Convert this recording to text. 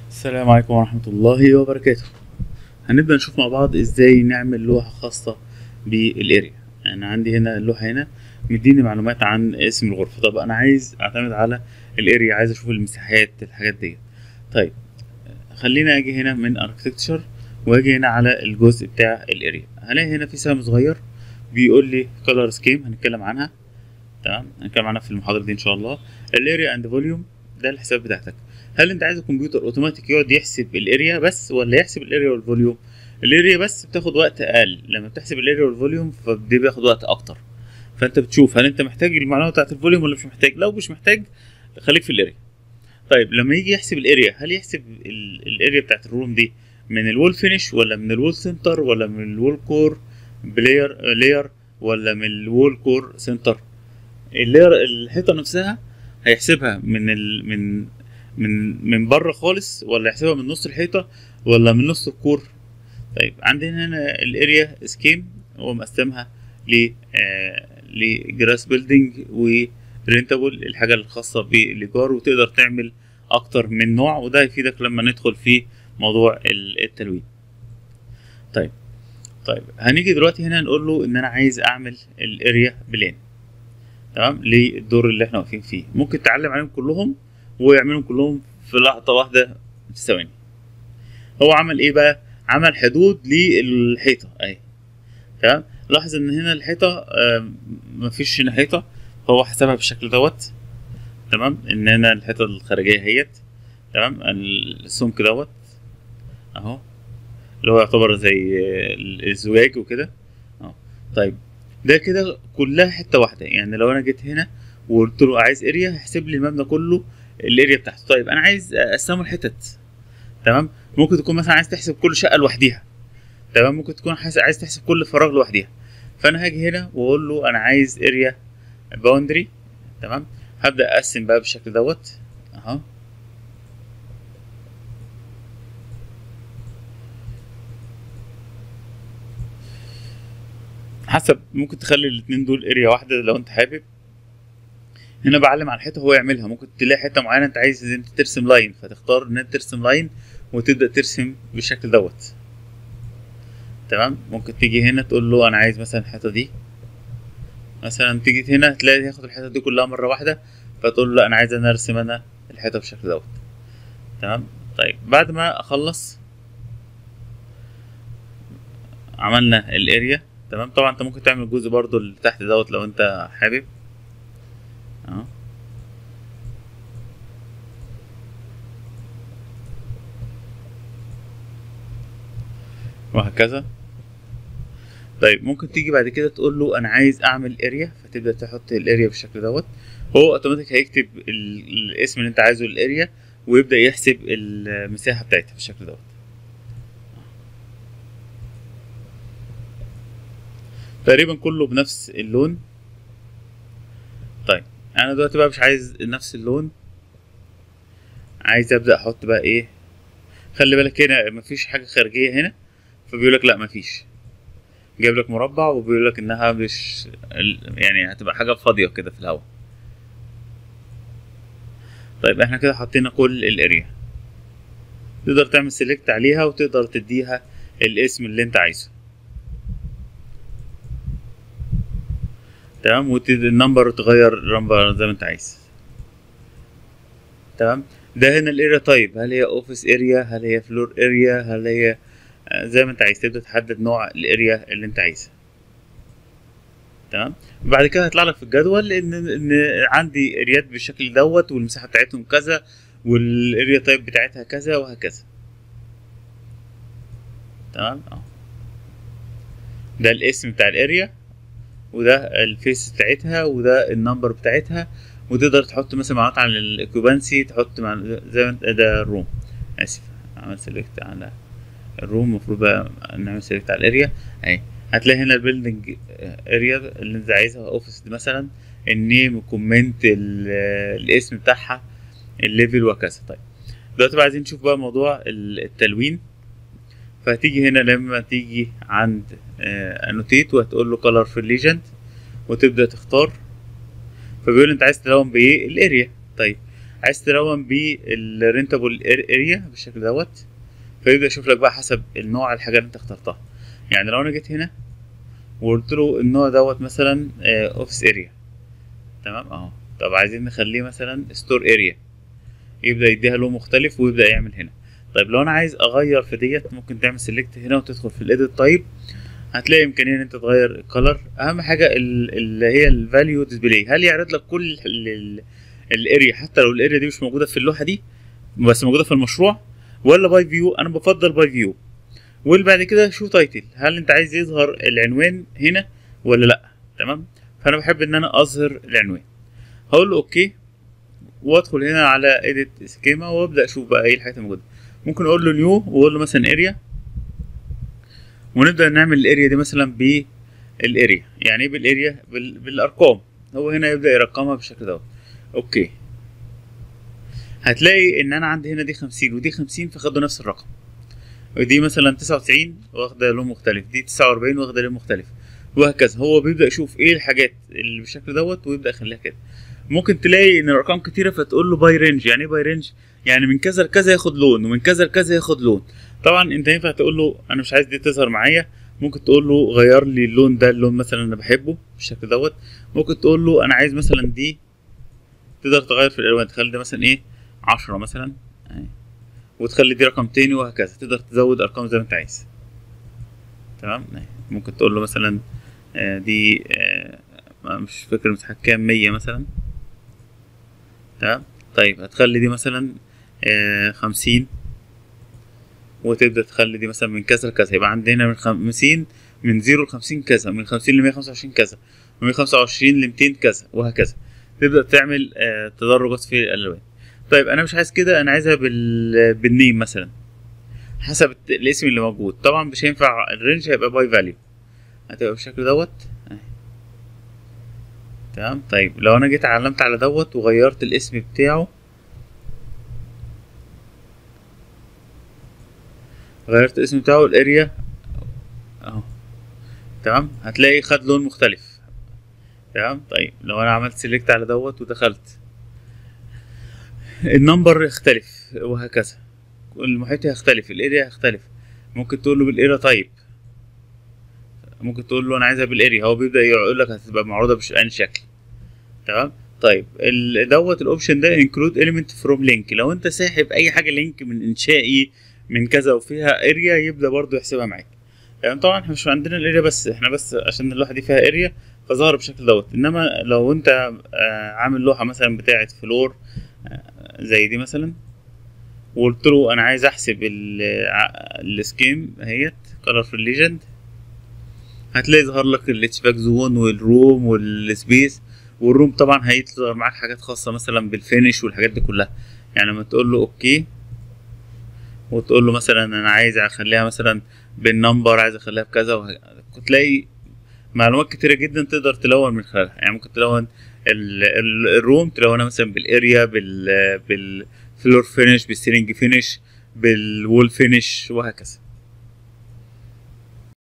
السلام عليكم ورحمة الله وبركاته هنبدأ نشوف مع بعض ازاي نعمل لوحة خاصة بالاريا انا عندي هنا اللوحة هنا مديني معلومات عن اسم الغرفة طب انا عايز اعتمد على الاريا عايز اشوف المساحات الحاجات دي طيب خلينا اجي هنا من اركتكتشر واجي هنا على الجزء بتاع الاريا هلاقي هنا في سهم صغير بيقول لي كولر سكيم هنتكلم عنها تمام هنتكلم عنها في المحاضرة دي ان شاء الله الاريا اند فوليوم ده الحساب بتاعتك هل انت عايز الكمبيوتر اوتوماتيك يقعد يحسب الاريا بس ولا يحسب الاريا والفوليوم الاريا بس بتاخد وقت اقل لما بتحسب الاريا والفوليوم فده بياخد وقت اكتر فانت بتشوف هل انت محتاج المعلومه بتاعت الفوليوم ولا مش محتاج لو مش محتاج خليك في الاريا طيب لما يجي يحسب الاريا هل يحسب ال- الاريا بتاعت الروم دي من الوول فينش ولا من الوول سنتر ولا من الوول كور بلاير لاير ولا من الوول كور سنتر اللاير الحيطه نفسها هيحسبها من ال من من من بره خالص ولا يحسبها من نص الحيطه ولا من نص الكور طيب عندنا هنا الاريا سكيم هو مقسمها ل آه لجراس بيلدينج ورينتابل الحاجه الخاصه بالايجار وتقدر تعمل اكتر من نوع وده هيفيدك لما ندخل في موضوع ال- التلوين طيب طيب هنيجي دلوقتي هنا نقول له ان انا عايز اعمل الاريا بلان تمام للدور اللي احنا واقفين فيه ممكن تعلم عليهم كلهم ويعملهم كلهم في لحظه واحده في ثواني هو عمل ايه بقى عمل حدود للحيطه اهي تمام لاحظ ان هنا الحيطه آم، مفيش هنا حيطه فهو حسبها بالشكل دوت تمام ان هنا الحيطه الخارجيه اهيت تمام السمك دوت اهو اللي هو يعتبر زي آه، الزجاج وكده اهو طيب ده كده كلها حته واحده يعني لو انا جيت هنا وقلت له عايز اريا هيحسب لي المبنى كله الاريا بتاعته طيب انا عايز اقسمه لحتت تمام ممكن تكون مثلا عايز تحسب كل شقه لوحديها تمام ممكن تكون حاس- عايز تحسب كل فراغ لوحديها فانا هاجي هنا واقول له انا عايز اريا باوندري تمام هبدا اقسم بقى بالشكل دوت اهو حسب ممكن تخلي الاتنين دول اريا واحده لو انت حابب هنا بعلم على الحيطه هو يعملها ممكن تلاقي حته معينه انت عايز ان انت ترسم لاين فتختار ان انت ترسم لاين وتبدا ترسم بالشكل دوت تمام ممكن تيجي هنا تقول له انا عايز مثلا الحيطه دي مثلا تيجي هنا تلاقي ياخد الحيطه دي كلها مره واحده فتقول له لا انا عايز انا ارسم انا الحيطه بالشكل دوت تمام طيب بعد ما اخلص عملنا الاريا تمام طبعا انت ممكن تعمل الجزء برضو اللي تحت دوت لو انت حابب اهو وهكذا طيب ممكن تيجي بعد كده تقول له انا عايز اعمل اريا فتبدا تحط الاريا بالشكل دوت هو اوتوماتيك هيكتب ال- الاسم اللي انت عايزه للاريا ويبدا يحسب المساحه بتاعتها بالشكل دوت تقريبا كله بنفس اللون طيب انا دلوقتي بقى مش عايز نفس اللون عايز ابدا احط بقى ايه خلي بالك هنا مفيش حاجه خارجيه هنا فبيقول لك لا مفيش جايب لك مربع وبيقول لك انها مش ال- يعني هتبقى حاجه فاضيه كده في الهواء طيب احنا كده حطينا كل الاريا تقدر تعمل سيلكت عليها وتقدر تديها الاسم اللي انت عايزه تمام والنمبر تغير نمبر زي ما انت عايز تمام ده هنا الاريا طيب هل هي اوفيس اريا هل هي فلور اريا هل هي آه، زي ما انت عايز تبدا تحدد نوع الاريا اللي انت عايزها تمام بعد كده هيطلع لك في الجدول ان ان عندي اريات بالشكل دوت والمساحه بتاعتهم كذا والاريا تايب بتاعتها كذا وهكذا تمام اه ده الاسم بتاع الاريا وده الفيس بتاعتها وده النمبر بتاعتها وتقدر تحط مثلا معلومات عن الاكوبانسي تحط مع زي ما انت ده الروم اسف عمل سيلكت على الروم المفروض بقى نعمل سيلكت على الاريا اهي هتلاقي هنا البيلدنج اريا اللي انت عايزها اوفيس مثلا النيم الكومنت ال- الاسم بتاعها الليفل وكذا طيب دلوقتي بقى عايزين نشوف بقى موضوع ال- التلوين فهتيجي هنا لما تيجي عند انوتيت وهتقول له كلر في الليجند وتبدا تختار فبيقول انت عايز تلون بايه الاريا طيب عايز تلون بالرينتابل اريا بالشكل دوت فيبدا يشوف لك بقى حسب النوع الحاجه اللي انت اخترتها يعني لو انا جيت هنا وقلت له النوع دوت مثلا اوفيس اريا تمام اهو طب عايزين نخليه مثلا ستور اريا يبدا يديها لون مختلف ويبدا يعمل هنا طيب لو انا عايز اغير في ديت ممكن تعمل سيلكت هنا وتدخل في الايديت تايب هتلاقي امكانيه ان انت تغير الكلر اهم حاجه اللي هي الفاليو ديسبلاي هل يعرض لك كل الاريا حتى لو الاريا دي مش موجوده في اللوحه دي بس موجوده في المشروع ولا باي فيو انا بفضل باي فيو واللي بعد كده شو تايتل هل انت عايز يظهر العنوان هنا ولا لا تمام فانا بحب ان انا اظهر العنوان هقول له اوكي وادخل هنا على ايديت سكيما وابدا اشوف بقى ايه الحاجات الموجوده ممكن اقول له نيو واقول له مثلا اريا ونبدا نعمل الاريا دي مثلا بالاريا يعني ايه بالاريا بال... بالارقام هو هنا يبدا يرقمها بالشكل دوت اوكي هتلاقي ان انا عندي هنا دي خمسين ودي خمسين فخدوا نفس الرقم ودي مثلا تسعة وتسعين واخدة لون مختلف دي تسعة وأربعين واخدة لون مختلف وهكذا هو بيبدأ يشوف ايه الحاجات اللي بالشكل دوت ويبدأ يخليها كده ممكن تلاقي ان الارقام كتيرة فتقول له باي رينج يعني ايه باي رينج يعني من كذا لكذا ياخد لون ومن كذا لكذا ياخد لون طبعا انت ينفع تقول له انا مش عايز دي تظهر معايا ممكن تقول له غير لي اللون ده اللون مثلا انا بحبه بالشكل دوت ممكن تقول له انا عايز مثلا دي تقدر تغير في الالوان تخلي ده مثلا ايه عشرة مثلا وتخلي دي رقم تاني وهكذا تقدر تزود ارقام زي ما انت عايز تمام ممكن تقول له مثلا دي مش فاكر مساحة كام مية مثلا تمام طيب هتخلي دي مثلا خمسين وتبدأ تخلي دي مثلا من كذا لكذا يبقى عندنا من خمسين من زيرو لخمسين كذا من خمسين لمية خمسة وعشرين كذا ومن خمسة وعشرين لميتين كذا وهكذا تبدأ تعمل تدرجات في الألوان طيب انا مش عايز كده انا عايزها بال... بالنيم مثلا حسب الاسم اللي موجود طبعا مش هينفع الرينج هيبقى باي فاليو هتبقى بالشكل دوت تمام طيب لو انا جيت علمت على دوت وغيرت الاسم بتاعه غيرت الاسم بتاعه الاريا اهو تمام هتلاقي خد لون مختلف تمام طيب لو انا عملت سيلكت على دوت ودخلت النمبر يختلف وهكذا المحيط هيختلف الاريا هيختلف ممكن تقول له بالاريا طيب ممكن تقول له انا عايزها بالاريا هو بيبدا يقول لك هتبقى معروضه بأي شكل تمام طيب دوت الاوبشن ده انكلود اليمنت فروم لينك لو انت ساحب اي حاجه لينك من انشائي من كذا وفيها اريا يبدا برضو يحسبها معاك يعني طبعا احنا مش عندنا الاريا بس احنا بس عشان اللوحه دي فيها اريا فظهر بالشكل دوت انما لو انت عامل لوحه مثلا بتاعه فلور زي دي مثلا وقلت له انا عايز احسب السكيم اهيت كلر في الليجند هتلاقي ظهر لك الاتشباك زون والروم والسبيس والروم طبعا هيظهر معاك حاجات خاصة مثلا بالفينش والحاجات دي كلها يعني لما تقول له اوكي وتقول له مثلا انا عايز اخليها مثلا بالنمبر عايز اخليها بكذا وه... تلاقي معلومات كتيرة جدا تقدر تلون من خلالها يعني ممكن تلون الروم تلونها مثلا بالاريا بال بالفلور فينش بالسيلينج فينش بالوول فينش وهكذا